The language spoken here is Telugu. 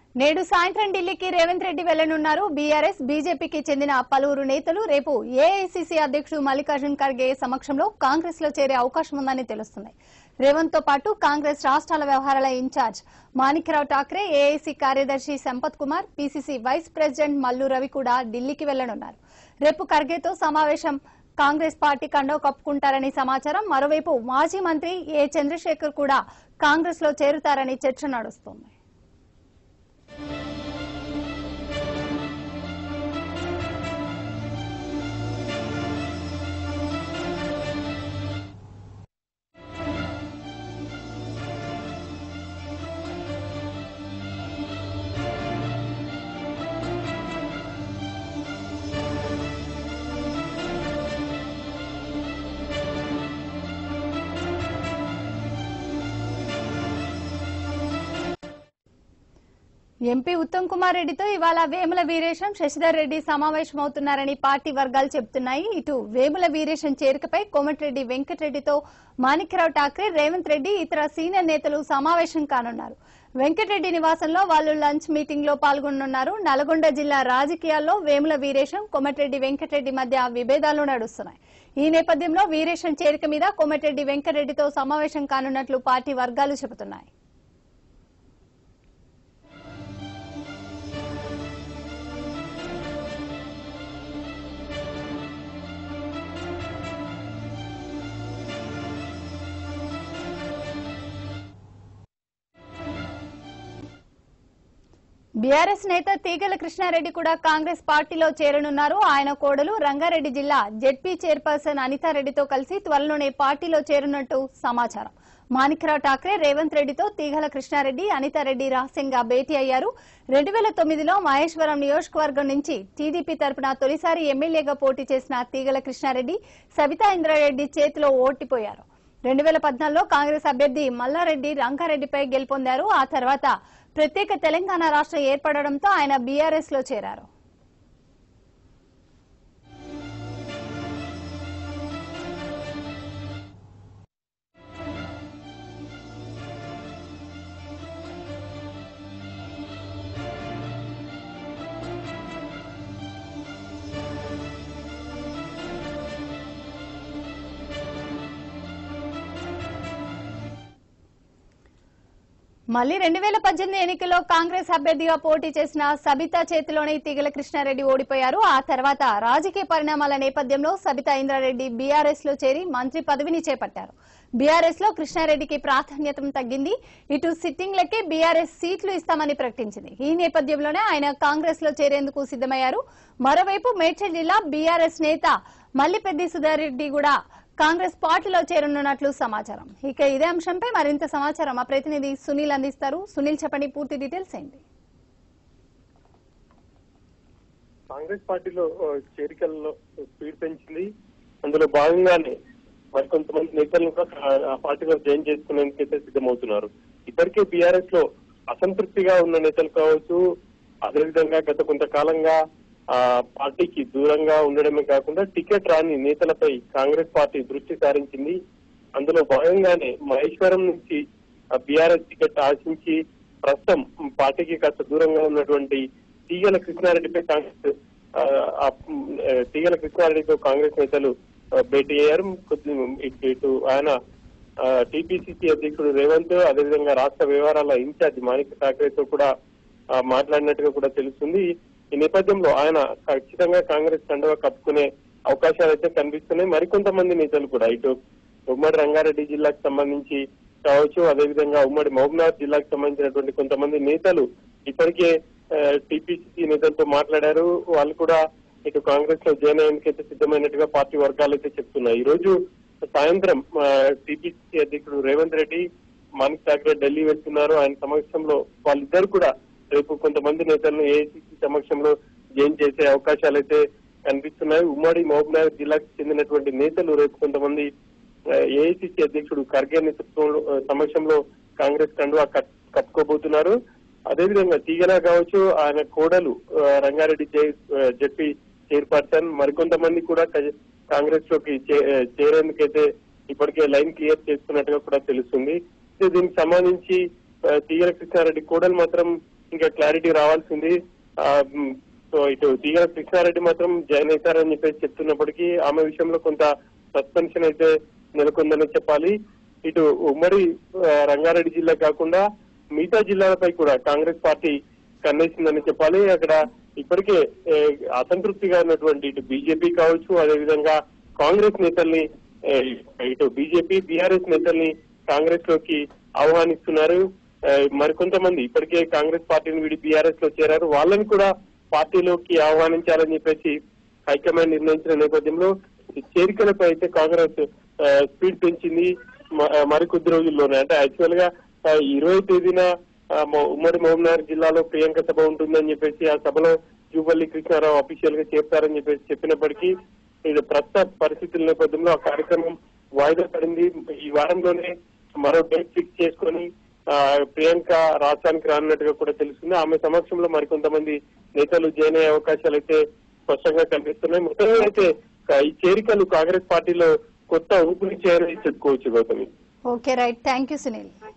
నేడు సాయంత్రం ఢిల్లీకి రేవంత్ రెడ్డి వెళ్లనున్నారు బీఆర్ఎస్ బీజేపీకి చెందిన పలువురు నేతలు రేపు ఏఐసీసీ అధ్యక్షుడు మల్లికార్జున్ ఖర్గే సమక్షంలో కాంగ్రెస్ లో చేరే అవకాశం ఉందని తెలుస్తుంది రేవంత్ తో పాటు కాంగ్రెస్ రాష్ట్రాల వ్యవహారాల ఇన్ఛార్జ్ మాణిక్యరావు ఠాక్రే ఏఐసీ కార్యదర్శి Sampath Kumar PCC vice president Mallu Ravi కూడా ఢిల్లీకి వెళ్లనున్నారు రేపు ఖర్గేతో సమావేశం కాంగ్రెస్ పార్టీ కండవ కప్పుకుంటారని సమాచారం మరోవైపు మాజీ మంత్రి ఏ చంద్రశేఖర్ కూడా కాంగ్రెస్ లో చేరుతారని చర్చ నడుస్తోంది ఎంపీ ఉత్తమ్ కుమార్ రెడ్డితో ఇవాళ వేముల వీరేశం శశిధర్ రెడ్డి సమావేశమవుతున్నారని పార్టీ వర్గాలు చెబుతున్నాయి ఇటు వేముల వీరేశం చేరికపై కోమటిరెడ్డి వెంకటరెడ్డితో మాణిక్యరావు ఠాక్రే రేవంత్ రెడ్డి ఇతర సీనియర్ నేతలు సమావేశం కానున్నారు వెంకటరెడ్డి నివాసంలో వాళ్ళు లంచ్ మీటింగ్ లో పాల్గొనున్నారు నల్గొండ జిల్లా రాజకీయాల్లో వేముల వీరేశం కోమటిరెడ్డి వెంకటరెడ్డి మధ్య విభేదాలు నడుస్తున్నాయి ఈ నేపథ్యంలో వీరేశం చేరిక మీద కోమటిరెడ్డి వెంకటరెడ్డితో సమావేశం కానున్నట్లు పార్టీ వర్గాలు చెబుతున్నాయి బీఆర్ఎస్ నేత తీగల కృష్ణారెడ్డి కూడా కాంగ్రెస్ పార్టీలో చేరనున్నారు ఆయన కోడలు రంగారెడ్డి జిల్లా జెడ్పీ చైర్పర్సన్ అనితారెడ్డితో కలిసి త్వరలోనే పార్టీలో చేరనున్నట్టు సమాచారం మాణిక్యరావు ఠాక్రే రేవంత్ రెడ్డితో తీగల కృష్ణారెడ్డి అనితారెడ్డి రహస్యంగా భేటీ అయ్యారు రెండు వేల తొమ్మిదిలో మహేశ్వరం నియోజకవర్గం నుంచి టీడీపీ తరపున తొలిసారి ఎమ్మెల్యేగా పోటీ చేసిన తీగల కృష్ణారెడ్డి సవితా ఇంద్రారెడ్డి చేతిలో ఓటిపోయారు రెండు వేల పద్నాలుగులో కాంగ్రెస్ అభ్యర్థి మల్లారెడ్డి రంగారెడ్డిపై గెలుపొందారు ఆ తర్వాత ప్రత్యేక తెలంగాణ రాష్ట్రం ఏర్పడడంతో ఆయన బీఆర్ఎస్ లో చేరారు మళ్లీ రెండు వేల పద్దెనిమిది ఎన్నికల్లో కాంగ్రెస్ అభ్యర్థిగా పోటీ చేసిన సబితా చేతిలోనే తీగల కృష్ణారెడ్డి ఓడిపోయారు ఆ తర్వాత రాజకీయ పరిణామాల నేపథ్యంలో సబితా ఇంద్రారెడ్డి బీఆర్ఎస్ లో చేరి మంత్రి పదవిని చేపట్టారు బీఆర్ఎస్ లో కృష్ణారెడ్డికి ప్రాధాన్యత తగ్గింది ఇటు సిట్టింగ్లకే బీఆర్ఎస్ సీట్లు ఇస్తామని ప్రకటించింది ఈ నేపథ్యంలోనే ఆయన కాంగ్రెస్ లో చేరేందుకు సిద్దమయ్యారు మరోవైపు మేడ్చల్ జిల్లా బీఆర్ఎస్ నేత మల్లిపెద్ది సుధారెడ్డి కూడా కాంగ్రెస్ పార్టీలో చేరనున్నట్లు సమాచారం ఇక ఇదే అంశంపై మరింత సమాచారం మా ప్రతినిధి సునీల్ అందిస్తారు సునీల్ చెప్పండి పూర్తి డీటెయిల్స్ ఏంటి కాంగ్రెస్ పార్టీలో ఆ, చేరికల్లో స్పీడ్ పెంచింది అందులో భాగంగానే మరికొంతమంది నేతలను కూడా ఆ- ఆ పార్టీలో జాయిన్ చేసుకునేందుకు అయితే సిద్ధమవుతున్నారు ఇప్పటికే బీఆర్ఎస్ లో అసంతృప్తిగా ఉన్న నేతలు కావచ్చు అదేవిధంగా గత కొంతకాలంగా ఆ పార్టీకి దూరంగా ఉండడమే కాకుండా టికెట్ రాని నేతలపై కాంగ్రెస్ పార్టీ దృష్టి సారించింది అందులో భాగంగానే మహేశ్వరం నుంచి బీఆర్ఎస్ టికెట్ ఆశించి ప్రస్తుతం పార్టీకి కాస్త దూరంగా ఉన్నటువంటి తీగల కృష్ణారెడ్డిపై కాంగ్రెస్ ఆ, ఆ, మ్, ఆ, తీగల కృష్ణారెడ్డితో కాంగ్రెస్ నేతలు ఆ, భేటీ అయ్యారు కొద్ది ఇటు ఇటు ఆయన టిపిసిసి అధ్యక్షుడు రేవంత్ అదేవిధంగా రాష్ట్ర వ్యవహారాల ఇన్ఛార్జ్ మాణిక్ ఠాక్రేతో కూడా ఆ, మాట్లాడినట్టుగా కూడా తెలుస్తుంది ఈ నేపథ్యంలో ఆయన ఖచ్చితంగా కాంగ్రెస్ కండువా కప్పుకునే అవకాశాలు అయితే కనిపిస్తున్నాయి మరికొంతమంది నేతలు కూడా ఇటు ఉమ్మడి రంగారెడ్డి జిల్లాకు సంబంధించి కావచ్చు అదేవిధంగా ఉమ్మడి మహబూబ్నగర్ జిల్లాకు సంబంధించినటువంటి కొంతమంది నేతలు ఇప్పటికే టిపిసిసి నేతలతో మాట్లాడారు వాళ్ళు కూడా ఇటు కాంగ్రెస్ లో జాయిన్ అయ్యేందుకైతే సిద్ధమైనట్టుగా పార్టీ వర్గాలు అయితే చెప్తున్నాయి ఈ రోజు సాయంత్రం టిపిసిసి అధ్యక్షుడు రేవంత్ రెడ్డి మాణిక్ ఠాక్రే ఢిల్లీ వెళ్తున్నారు ఆయన సమక్షంలో వాళ్ళిద్దరు కూడా రేపు కొంతమంది నేతలను ఏఐసిసి సమక్షంలో జాయిన్ చేసే అవకాశాలు అయితే కనిపిస్తున్నాయి ఉమ్మడి మహబూబ్నగర్ జిల్లాకు చెందినటువంటి నేతలు రేపు కొంతమంది ఏఐసిసి అధ్యక్షుడు ఖర్గే నేతృత్వంలో ఆ, సమక్షంలో కాంగ్రెస్ కండువా కప్- కప్పుకోబోతున్నారు అదేవిధంగా తీగన కావచ్చు ఆయన కోడలు ఆ, రంగారెడ్డి జై- ఆ, జడ్పీ చైర్పర్సన్ మరికొంతమంది కూడా క- కాంగ్రెస్ లోకి చే- ఆ, చేరేందుకైతే ఇప్పటికే లైన్ క్లియర్ చేస్తున్నట్టుగా కూడా తెలుస్తుంది అయితే దీనికి సంబంధించి ఆ, తీగల కృష్ణారెడ్డి కోడలు మాత్రం ఇంకా క్లారిటీ రావాల్సింది ఆ, మ్, సో ఇటు తీగల కృష్ణారెడ్డి మాత్రం జాయిన్ అవుతారని చెప్పేసి చెప్తున్నప్పటికీ ఆమె విషయంలో కొంత సస్పెన్షన్ అయితే నెలకొందని చెప్పాలి ఇటు ఉమ్మడి ఆ, రంగారెడ్డి జిల్లా కాకుండా మిగతా జిల్లాలపై కూడా కాంగ్రెస్ పార్టీ కన్నేసిందని చెప్పాలి అక్కడ ఇప్పటికే ఏ, అసంతృప్తిగా ఉన్నటువంటి ఇటు బీజేపీ కావచ్చు అదేవిధంగా కాంగ్రెస్ నేతల్ని ఏ, ఇటు బీజేపీ బీఆర్ఎస్ నేతల్ని కాంగ్రెస్ లోకి ఆహ్వానిస్తున్నారు ఏ, మరికొంతమంది ఇప్పటికే కాంగ్రెస్ పార్టీని వీడి బీఆర్ఎస్ లో చేరారు వాళ్ళని కూడా పార్టీలోకి ఆహ్వానించాలని చెప్పేసి హైకమాండ్ నిర్ణయించిన నేపథ్యంలో ఈ చేరికలపై అయితే కాంగ్రెస్ ఆ, స్పీడ్ పెంచింది మ- ఆ, మరికొద్ది రోజుల్లోనే అంటే యాక్చువల్ గా ఆ, ఇరవై తేదీన ఆ, మ- ఉమ్మడి మహబూబ్నగర్ జిల్లాలో ప్రియాంక సభ ఉంటుందని చెప్పేసి ఆ సభలో జూపల్లి కృష్ణారావు అఫీషియల్ గా చేస్తారని చెప్పేసి చెప్పినప్పటికీ ఇది ప్రస్తుత పరిస్థితుల నేపథ్యంలో ఆ కార్యక్రమం వాయిదా పడింది ఈ వారంలోనే మరో డేట్ ఫిక్స్ చేసుకొని ఆ, ప్రియాంక రాష్ట్రానికి రానున్నట్టుగా కూడా తెలుస్తుంది ఆమె సమక్షంలో మరికొంతమంది నేతలు జాయిన్ అయ్యే అవకాశాలు అయితే స్పష్టంగా కనిపిస్తున్నాయి మొత్తంగా అయితే ఆ, ఈ చేరికలు కాంగ్రెస్ పార్టీలో కొత్త ఊపిరి చేయాలని చెప్పుకోవచ్చు Gautami okay right thank you Sunil